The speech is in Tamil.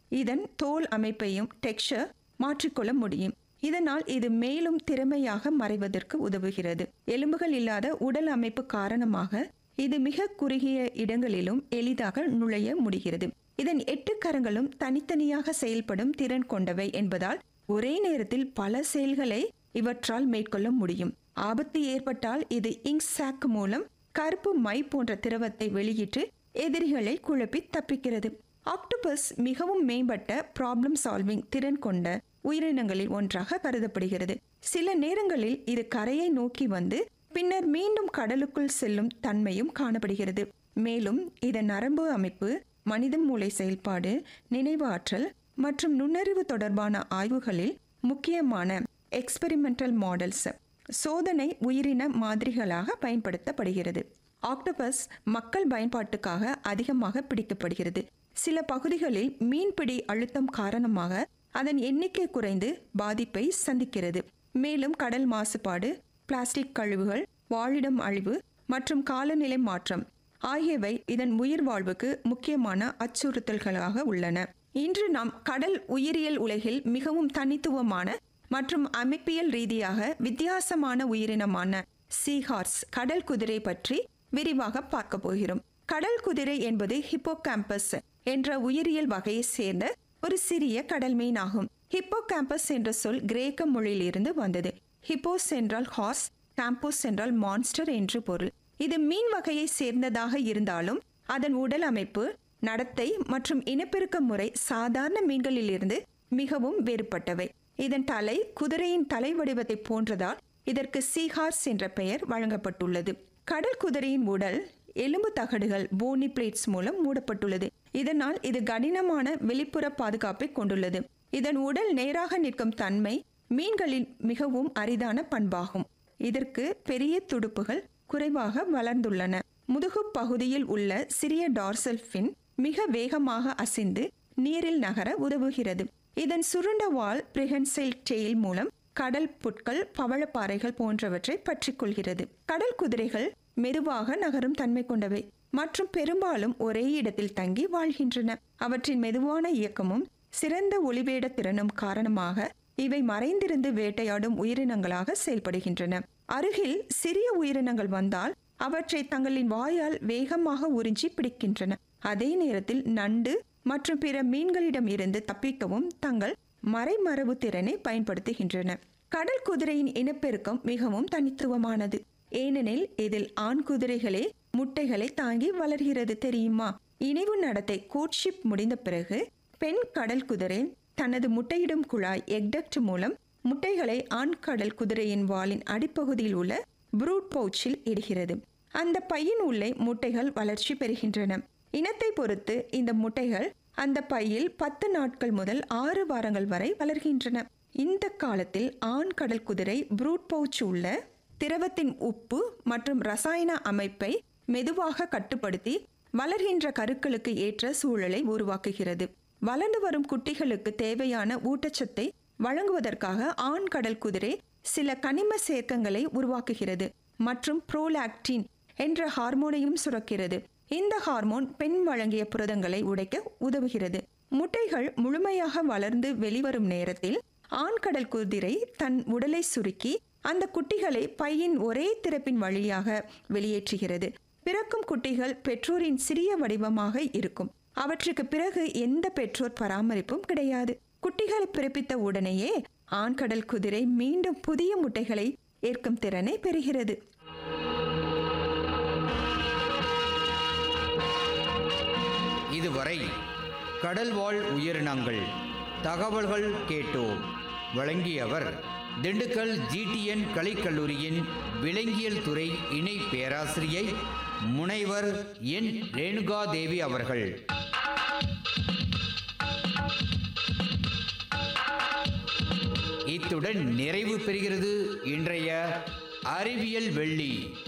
இதன் தோல் அமைப்பையும் டெக்ஸ்சர் மாற்றிக்கொள்ள முடியும் இதனால் இது மேலும் திறமையாக மறைவதற்கு உதவுகிறது எலும்புகள் இல்லாத உடல் அமைப்பு காரணமாக இது மிக குறுகிய இடங்களிலும் எளிதாக நுழைய முடிகிறது இதன் எட்டு கரங்களும் தனித்தனியாக செயல்படும் திறன் கொண்டவை என்பதால் ஒரே நேரத்தில் பல செயல்களை இவற்றால் மேற்கொள்ள முடியும் ஆபத்து ஏற்பட்டால் இது இங்க் சாக் மூலம் கருப்பு மை போன்ற திரவத்தை வெளியிட்டு எதிரிகளை குழப்பி தப்பிக்கிறது ஆக்டோபஸ் மிகவும் மேம்பட்ட ப்ராப்ளம் சால்விங் திறன் கொண்ட உயிரினங்களில் ஒன்றாக கருதப்படுகிறது சில நேரங்களில் இது கரையை நோக்கி வந்து பின்னர் மீண்டும் கடலுக்குள் செல்லும் தன்மையும் காணப்படுகிறது மேலும் இதன் நரம்பு அமைப்பு மனித மூளை செயல்பாடு நினைவு ஆற்றல் மற்றும் நுண்ணறிவு தொடர்பான ஆய்வுகளில் முக்கியமான எக்ஸ்பெரிமெண்டல் மாடல்ஸ் சோதனை உயிரின மாதிரிகளாக பயன்படுத்தப்படுகிறது ஆக்டோபஸ் மக்கள் பயன்பாட்டுக்காக அதிகமாக பிடிக்கப்படுகிறது சில பகுதிகளில் மீன்பிடி அழுத்தம் காரணமாக அதன் எண்ணிக்கை குறைந்து பாதிப்பை சந்திக்கிறது மேலும் கடல் மாசுபாடு பிளாஸ்டிக் கழிவுகள் வாழிடம் அழிவு மற்றும் காலநிலை மாற்றம் ஆகியவை இதன் உயிர் வாழ்வுக்கு முக்கியமான அச்சுறுத்தல்களாக உள்ளன இன்று நாம் கடல் உயிரியல் உலகில் மிகவும் தனித்துவமான மற்றும் அமைப்பியல் ரீதியாக வித்தியாசமான உயிரினமான சீஹார்ஸ் கடல் குதிரை பற்றி விரிவாக பார்க்க போகிறோம் கடல் குதிரை என்பது ஹிப்போகாம்பஸ் என்ற உயிரியல் வகையை சேர்ந்த ஒரு சிறிய கடல் மீன் ஆகும் ஹிப்போகாம்பஸ் என்ற சொல் கிரேக்க மொழியிலிருந்து வந்தது ஹிப்போஸ் என்றால் ஹார்ஸ் கேம்போஸ் என்றால் மான்ஸ்டர் என்று பொருள் இது மீன் வகையை சேர்ந்ததாக இருந்தாலும் அதன் உடல் அமைப்பு நடத்தை மற்றும் இனப்பெருக்க முறை சாதாரண மீன்களிலிருந்து மிகவும் வேறுபட்டவை இதன் தலை குதிரையின் தலை வடிவத்தை போன்றதால் இதற்கு சீஹார்ஸ் என்ற பெயர் வழங்கப்பட்டுள்ளது கடல் குதிரையின் உடல் எலும்பு தகடுகள் போனி பிளேட்ஸ் மூலம் மூடப்பட்டுள்ளது இதனால் இது கடினமான வெளிப்புற பாதுகாப்பை கொண்டுள்ளது இதன் உடல் நேராக நிற்கும் தன்மை மீன்களில் மிகவும் அரிதான பண்பாகும் இதற்கு பெரிய துடுப்புகள் குறைவாக வளர்ந்துள்ளன முதுகு பகுதியில் உள்ள சிறிய டார்சல் ஃபின் மிக வேகமாக அசைந்து நீரில் நகர உதவுகிறது இதன் சுருண்ட வால் பிரிஹென்சைல் டெயில் மூலம் கடல் புட்கள் பவளப்பாறைகள் போன்றவற்றை பற்றிக் கொள்கிறது கடல் குதிரைகள் மெதுவாக நகரும் தன்மை கொண்டவை மற்றும் பெரும்பாலும் ஒரே இடத்தில் தங்கி வாழ்கின்றன அவற்றின் மெதுவான இயக்கமும் சிறந்த ஒளிவேட திறனும் காரணமாக இவை மறைந்திருந்து வேட்டையாடும் உயிரினங்களாக செயல்படுகின்றன அருகில் சிறிய உயிரினங்கள் வந்தால் அவற்றை தங்களின் வாயால் வேகமாக உறிஞ்சி பிடிக்கின்றன அதே நேரத்தில் நண்டு மற்றும் பிற மீன்களிடம் இருந்து தப்பிக்கவும் தங்கள் மறைமரபு திறனை பயன்படுத்துகின்றன கடல் குதிரையின் இனப்பெருக்கம் மிகவும் தனித்துவமானது ஏனெனில் இதில் ஆண் குதிரைகளே முட்டைகளை தாங்கி வளர்கிறது தெரியுமா இணைவு நடத்தை கோட்ஷிப் முடிந்த பிறகு பெண் கடல் குதிரை தனது முட்டையிடும் குழாய் எக்டக்ட் மூலம் முட்டைகளை ஆண் கடல் குதிரையின் வாலின் அடிப்பகுதியில் உள்ள ப்ரூட் பவுச்சில் இடுகிறது அந்த பையின் உள்ளே முட்டைகள் வளர்ச்சி பெறுகின்றன இனத்தை பொறுத்து இந்த முட்டைகள் அந்த பையில் பத்து நாட்கள் முதல் ஆறு வாரங்கள் வரை வளர்கின்றன இந்த காலத்தில் ஆண் கடல் குதிரை ப்ரூட் பவுச் உள்ள திரவத்தின் உப்பு மற்றும் ரசாயன அமைப்பை மெதுவாக கட்டுப்படுத்தி வளர்கின்ற கருக்களுக்கு ஏற்ற சூழலை உருவாக்குகிறது வளர்ந்து வரும் குட்டிகளுக்கு தேவையான ஊட்டச்சத்தை வழங்குவதற்காக ஆண் கடல் குதிரை சில கனிம சேர்க்கங்களை உருவாக்குகிறது மற்றும் புரோலாக்டின் என்ற ஹார்மோனையும் சுரக்கிறது இந்த ஹார்மோன் பெண் வழங்கிய புரதங்களை உடைக்க உதவுகிறது முட்டைகள் முழுமையாக வளர்ந்து வெளிவரும் நேரத்தில் ஆண் கடல் குதிரை தன் உடலை சுருக்கி அந்த குட்டிகளை பையின் ஒரே திறப்பின் வழியாக வெளியேற்றுகிறது பிறக்கும் குட்டிகள் பெற்றோரின் சிறிய வடிவமாக இருக்கும் அவற்றுக்கு பிறகு எந்த பெற்றோர் பராமரிப்பும் கிடையாது குட்டிகளை பிறப்பித்த உடனேயே ஆண் கடல் குதிரை மீண்டும் புதிய முட்டைகளை ஏற்கும் திறனை பெறுகிறது இதுவரை கடல்வாழ் உயிரினங்கள் தகவல்கள் கேட்டோம் வழங்கியவர் திண்டுக்கல் ஜிடிஎன் கலைக்கல்லூரியின் விலங்கியல் துறை இணை பேராசிரியை முனைவர் என் ரேணுகாதேவி அவர்கள் இத்துடன் நிறைவு பெறுகிறது இன்றைய அறிவியல் வெள்ளி